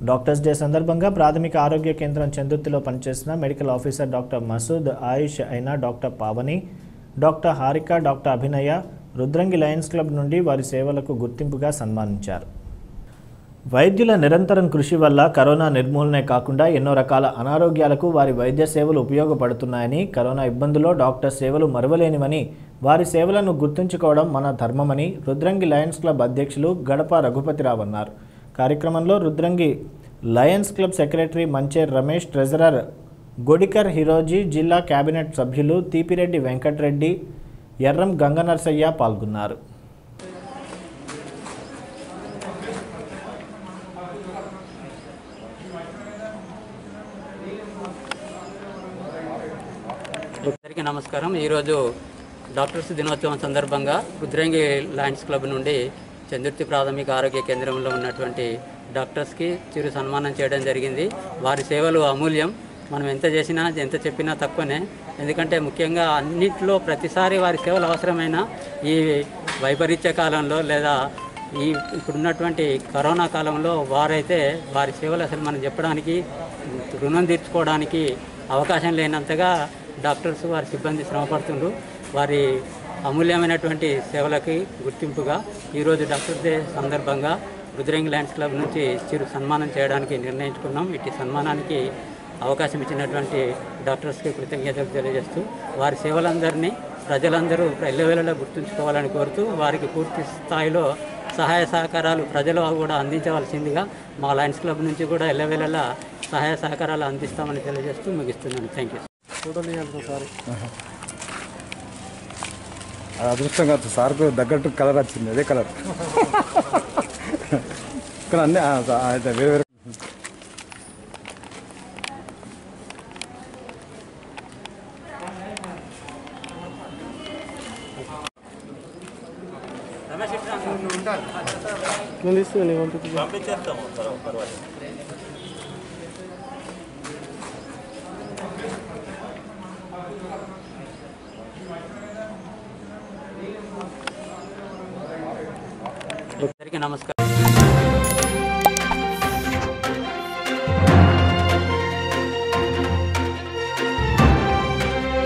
doctors day సందర్భంగా ప్రాథమిక ఆరోగ్య కేంద్రం చందుర్తిలో పనిచేసిన medical officer doctor Masood AYUSH అయిన doctor Pavani doctor Harika doctor Abhinaya Rudrangi Lions Club నుండి వారి సేవలకు గుర్తింపుగా సన్మానించారు వైద్యుల నిరంతరం కృషి వల్ల కరోనా నిర్మూలనే కాకుండా ఎన్నో రకాల అనారోగ్యాలకు వారి వైద్య సేవలు ఉపయోగపడుతున్నాయని కరోనా ఇబ్బందుల్లో డాక్టర్ సేవలు మరువలేనివని వారి సేవలను గుర్తుంచుకోవడం మన ధర్మమని రుద్రంగి లయన్స్ క్లబ్ అధ్యక్షులు గడప రఘుపతిరావు అన్నారు కార్యక్రమంలో Rudrangi Lions Club secretary Mancher Ramesh treasurer Godikar Hiroji జిల్లా కేబినెట్ సభ్యులు తీపిరెడ్డి వెంకట్రెడ్డి ఎర్రం గంగనర్సయ్య పాల్గొన్నారు అందరికీ నమస్కారం ఈరోజు డాక్టర్స్ దినోత్సవం సందర్భంగా రుద్రంగి లయన్స్ క్లబ్ నుండి చందుర్తి ప్రాథమిక ఆరోగ్య కేంద్రంలో ఉన్నటువంటి డాక్టర్స్కి చిరు సన్మానం చేయడం జరిగింది వారి సేవలు అమూల్యం మనం ఎంత చేసినా ఎంత చెప్పినా తక్కువనే ఎందుకంటే ముఖ్యంగా అన్నింటిలో ప్రతిసారి వారి సేవలు అవసరమైన ఈ వైపరీత్య కాలంలో లేదా ఈ ఇప్పుడున్నటువంటి కరోనా కాలంలో వారైతే వారి సేవలు అసలు మనం చెప్పడానికి రుణం తీర్చుకోవడానికి అవకాశం లేనంతగా డాక్టర్స్ వారి సిబ్బంది శ్రమపడుతుండ్రు వారి అమూల్యమైనటువంటి సేవలకి గుర్తింపుగా ఈరోజు డాక్టర్ డే సందర్భంగా రుద్రంగి ల్యాండ్స్ క్లబ్ నుంచి చిరు సన్మానం చేయడానికి నిర్ణయించుకున్నాం ఇటు సన్మానానికి అవకాశం ఇచ్చినటువంటి డాక్టర్స్కి కృతజ్ఞతలు తెలియజేస్తూ వారి సేవలందరినీ ప్రజలందరూ ఎల్లవేళలా గుర్తుంచుకోవాలని కోరుతూ వారికి పూర్తి స్థాయిలో సహాయ సహకారాలు ప్రజలు కూడా అందించవలసిందిగా మా లయన్స్ క్లబ్ నుంచి కూడా ఎల్లవేళలా సహాయ సహకారాలు అందిస్తామని తెలియజేస్తూ ముగిస్తున్నాను థ్యాంక్ యూ అది అదృష్టం కాదు సార్కు తగ్గట్టు కలర్ వచ్చింది అదే కలర్ కానీ అన్నీ ఆ, సా- అయితే వేరే వేరే అందరికీ నమస్కారం